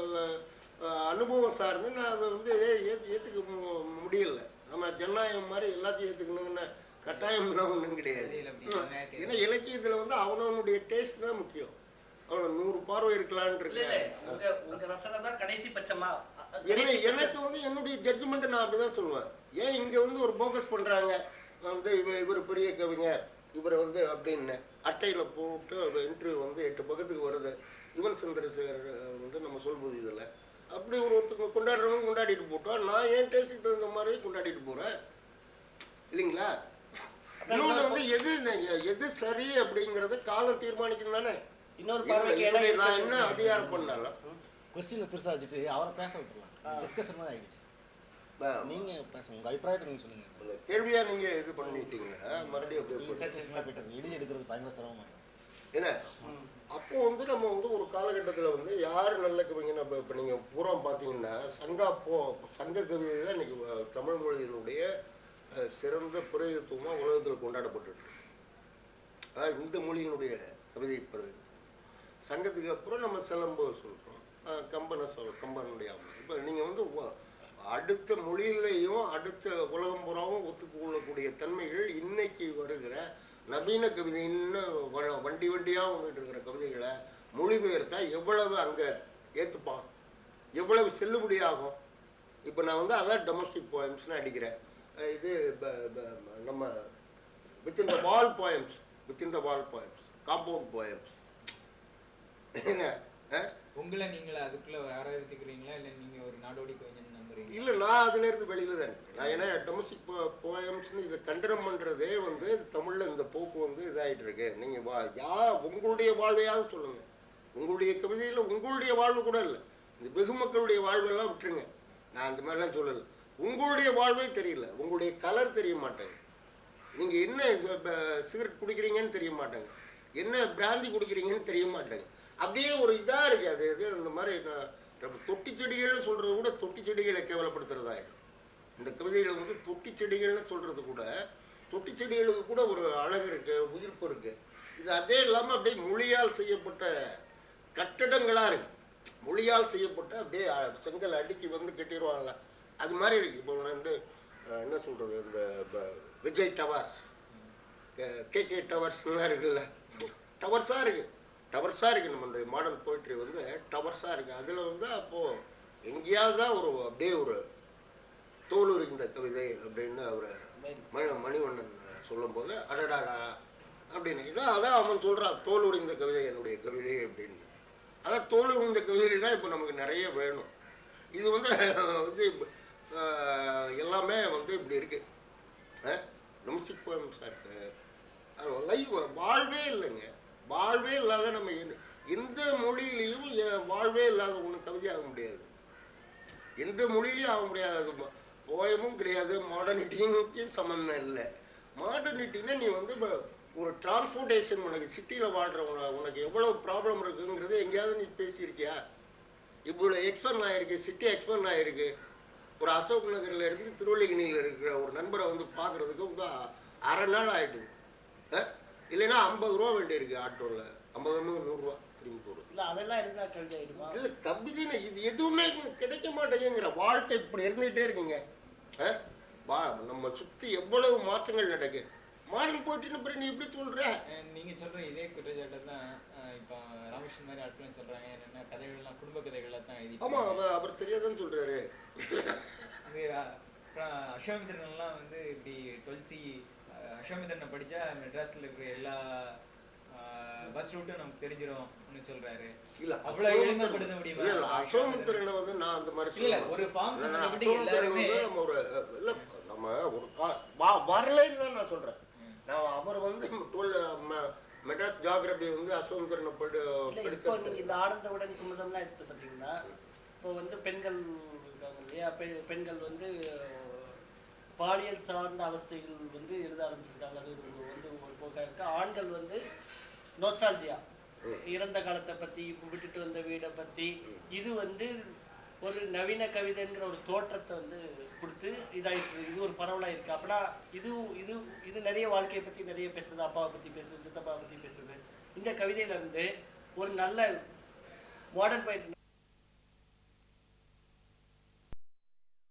அஹ் அனுபவம் சார்ந்து நான் அதை வந்து ஏத்து ஏற்றுக்க முடியல நம்ம ஜனநாயகம் மாதிரி எல்லாத்தையும் ஏற்றுக்கணுங்கன்னு கட்டாயம் ஒன்றும் கிடையாது தெரியல அப்படி சொன்னா ஏன்னா இலக்கியத்துல வந்து அவனவனுடைய டேஸ்ட் தான் முக்கியம் அவன் நூறு பார்வை இருக்கலான்னு இல்ல இல்ல இருக்கேன் உங்க உங்க ரசனை தான் கடைசி பட்சமா அ- அ- என்ன கடைசி எனக்கு வந்து என்னுடைய ஜட்ஜ்மெண்ட் நான் அப்படிதான் சொல்லுவேன் ஏன் இங்க வந்து ஒரு போக்கஸ் பண்றாங்க வந்து இவ இவர் பெரிய கவிஞர் இவர் வந்து அப்படின்னு அட்டையில போட்டு இன்டர்வியூ வந்து எட்டு பக்கத்துக்கு வருது யுவன் சந்திரசேகர் அஹ், வந்து நம்ம சொல்வது இதுல அப்படி ஒரு ஒருத்தவங்க கொண்டாடுறவங்க கொண்டாடிட்டு போட்டோம் நான் ஏன் டேஸ்ட்டுக்கு தகுந்த மாதிரி கொண்டாடிட்டு போறேன் இல்லைங்களா இன்னொன்று வந்து எது ந- எது சரி அப்படிங்கறத காலம் தீர்மானிக்கும் தானே இன்னொரு பார்வைக்கு இடம் என்னுடைய- நான் இருக்கு. என்ன அதிகாரம் பண்ணாலும் கொஸ்டினை சிறுசா வச்சுட்டு அவரை பேச விட்டுறலாம் டிஸ்கஷன் மாதிரி ஆயிடுச்சு நான் நீங்க பேசுங்க உங்க அபிப்பிராயத்தை நீங்க சொல்லுங்க அந்த கேள்வியா நீங்க இது பண்ணிட்டீங்கன்னா மறுபடியும் அப்படியே போட்டு. Discussion மாதிரி போயிட்டு இருக்கு. இடி எடுக்கிறது பயங்கர சிரமமாயிடும் என்ன ம். அப்போ வந்து நம்ம வந்து ஒரு காலகட்டத்தில் வந்து யார் நல்ல கவிஞர் இப்போ இப்போ நீங்கள் பூரா பார்த்தீங்கன்னா சங்கா போ சங்க கவிதை தான் இன்னைக்கு வ- தமிழ் மொழியினுடைய அஹ், சிறந்த பிரயோகத்துவமாக உலகத்தில் கொண்டாடப்பட்டு அதாவது இந்த மொழியினுடைய கவிதை பிரதி சங்கத்துக்கு அப்புறம் நம்ம சிலம்பு சொல்கிறோம் கம்பனை சொல் கம்பனுடைய இப்போ நீங்கள் வந்து வ- அடுத்த மொழியிலையும் அடுத்த உலகம் புறாவும் ஒத்துக்கொள்ளக்கூடிய தன்மைகள் இன்னைக்கு வருகிற நவீன கவிதைன்னு வ- வண்டி வண்டியாக வந்துட்டு இருக்கிற கவிதைகளை மொழிபெயர்த்தா எவ்வளவு அங்கே ஏற்றுப்பான் எவ்வளவு செல்லுபடியாகும் இப்போ நான் வந்து அதான் டொமஸ்டிக் போயம்ஸ்னு அடிக்கிறேன் அஹ் இது ப- ப- நம்ம within the wall poems within the wall poems compound poems என்ன அஹ்? உங்களை நீங்கள அதுக்குள்ள ஆராய்ச்சிக்கிறீங்களா இல்ல நீங்க ஒரு நாடோடி கவிஞன் நம்புறீங்க இல்ல நான் அதுல இருந்து வெளியில தான் இருக்கேன். நான் ஏன்னா டொமஸ்டிக் போயம்ஸ்னு இதை கண்டனம் பண்றதே வந்து தமிழ்ல இந்த போக்கு வந்து இதாயிட்டு இருக்கு நீங்க வா யா உங்களுடைய வாழ்வையாவது சொல்லுங்க உங்களுடைய கவிதையில உங்களுடைய வாழ்வு கூட இல்லை இந்த வெகு மக்களுடைய வாழ்வெல்லாம் விட்டுருங்க நான் அந்த மாதிரிலாம் சொல்லல உங்களுடைய வாழ்வே தெரியல உங்களுடைய கலர் தெரிய மாட்டேங்க நீங்க என்ன சிகரெட் குடிக்கிறீங்கன்னு தெரிய மாட்டாங்க என்ன பிராந்தி குடிக்கிறீங்கன்னு தெரிய மாட்டாங்க அப்படியே ஒரு இதா இருக்கு அது இது இந்த மாதிரி நான் நம்ம தொட்டி செடிகள்னு சொல்றது கூட தொட்டி செடிகளை கேவலப்படுத்துறதாயிடும் இந்த கவிதைகளை வந்து தொட்டி செடிகள்னு சொல்றது கூட தொட்டி செடிகளுக்கு கூட ஒரு அழகு இருக்கு உயிர்ப்பு இருக்கு இது அதே இல்லாம அப்படியே மொழியால் செய்யப்பட்ட கட்டடங்களா இருக்கு மொழியால் செய்யப்பட்ட அப்படியே அ- செங்கல் அடுக்கி வந்து கட்டிடுவாங்கல்ல அது மாதிரி இருக்கு இப்போ வந்து அஹ், என்ன சொல்றது இந்த ப- விஜய் டவர்ஸ் கே கே டவர்ஸ்லாம் இருக்குல்ல டவர்ஸாக இருக்கு டவர்ஸாக இருக்கு நம்ம இந்த மாடர்ன் போயிட்ரி வந்து டவர்ஸாக இருக்கு அதில் வந்து அப்போ எங்கேயாவது தான் ஒரு அப்படியே ஒரு தோல் இந்த கவிதை அப்படின்னு அவர் மணி மணிவண்ணன் சொல்லும்போது அடடாடா அப்படின்னு இதான் அதான் அவன் சொல்றான் தோல் உரிந்த கவிதை என்னுடைய கவிதை அப்படின்னு அதான் தோல் உரிந்த கவிதை தான் இப்போ நமக்கு நிறைய வேணும் இது வந்து வந்து ஆஹ், எல்லாமே வந்து இப்படி இருக்கு டொமஸ்டிக் போயம்ஸாக இருக்கு லைஃப் வாழ்வே இல்லைங்க வாழ்வே இல்லாத நம்ம எந்த- எந்த மொழியிலையும் எ- வாழ்வே இல்லாத ஒன்று கவிதையாக முடியாது எந்த மொழியிலையும் ஆக முடியாது அது போயமும் கிடையாது மாடர்னிட்டியும் சம்மந்தம் இல்லை மாடர்னிட்டினா நீ வந்து இப்ப ஒரு டிரான்ஸ்போர்ட்டேஷன் உனக்கு சிட்டியில் வாழ்கிறவங்க உனக்கு எவ்வளோ ப்ராப்ளம் இருக்குங்கிறது எங்கேயாவது நீ பேசியிருக்கியா இவ்வளோ எக்ஸ்பர்ன் ஆயிருக்கு சிட்டி எக்ஸ்பர்ன் ஆயிருக்கு ஒரு அசோக் நகர்ல இருந்து திருவள்ளிக்கணியில் இருக்கிற ஒரு நண்பரை வந்து பார்க்கறதுக்கு வந்து அ- அரை நாள் ஆயிடுது அஹ்? இல்லைன்னா ஐம்பது ரூபா வேண்டியிருக்கு ஆட்டோவில் ஐம்பது நூறுரூவா திரும்பி போடுது இல்ல அதெல்லாம் இருந்தா கவிதை ஆயிடுமா இல்ல கவிதைனா இது எதுவுமே இங்க கிடைக்க மாட்டேங்கிற வாழ்க்கை இப்படி இருந்துகிட்டே இருக்கீங்க ஆ? வா நம்ம சுத்தி எவ்வளவு மாற்றங்கள் நடக்கு மாடல் போயிட்டு அப்புறம் நீ இப்படி சொல்ற அஹ் நீங்க சொல்ற இதே குற்றச்சாட்டை தான் அஹ் இப்போ ராமகிருஷ்ணன் மாதிரி ஆட்களும் சொல்றாங்க என்னன்னா கதைகள்லாம் குடும்ப கதைகள்லாம் தான் எழுதி ஆமா அவர் அவர் சரியா தான் சொல்றாரு இது அஹ், அப்புறம் அசோமித்திரன்லாம் வந்து இப்படி டுவெல்சி அசோமித்திரனை படிச்சா மெட்ராஸ்ல இருக்கிற எல்லா பஸ் ரூட்டும் நமக்கு தெரிஞ்சிரும்னு சொல்றாரு இல்ல அவ்வளவு அசோகமித்திரன் எளிமைப்படுத்த முடியுமா? இல்ல, இல்ல, அசோகமித்திரனை வந்து நான் அந்த மாதிரி இல்ல சொல்ல ஒரு ஃபார்ம் இல்ல, நான் விட்டு அசோகமித்திரன் எல்லாருமே வந்து நம்ம ஒரு இல்ல நம்ம ஒரு கா- வ- வரலைன்னு தான் நான் சொல்றேன் ம். நான் அவர் வந்து டுவெல் மெட்ராஸ் ஜியாகிரபி வந்து அசோகமித்திரனை படி இல்ல இப்போ படித்த நீங்க இந்த ஆனந்தவுடன் குமுதம்லாம் எடுத்து பார்த்தீங்கன்னா இப்போ வந்து பெண்கள் இருக்காங்க இல்லையா பெ- பெண்கள் வந்து அஹ், பாலியல் சார்ந்த அவஸ்தைகள் வந்து எழுத ஆரம்பிச்சிருக்காங்க அது ஒரு வந்து ஒரு போக்கா இருக்கு ஆண்கள் வந்து நோஸ்டாலஜியா இறந்த காலத்தை பத்தி விட்டுட்டு வந்த வீடை பத்தி இது வந்து ஒரு நவீன கவிதைங்கிற ஒரு தோற்றத்தை வந்து கொடுத்து இதாயிட்டு இது ஒரு பரவலா இருக்கு அப்படின்னா இது இது இது நிறைய வாழ்க்கையை பத்தி நிறைய பேசுது அப்பாவை பத்தி பேசுது சித்தப்பாவை பத்தி பேசுது இந்த கவிதையில இருந்து ஒரு நல்ல மாடர்ன் பயிற்சி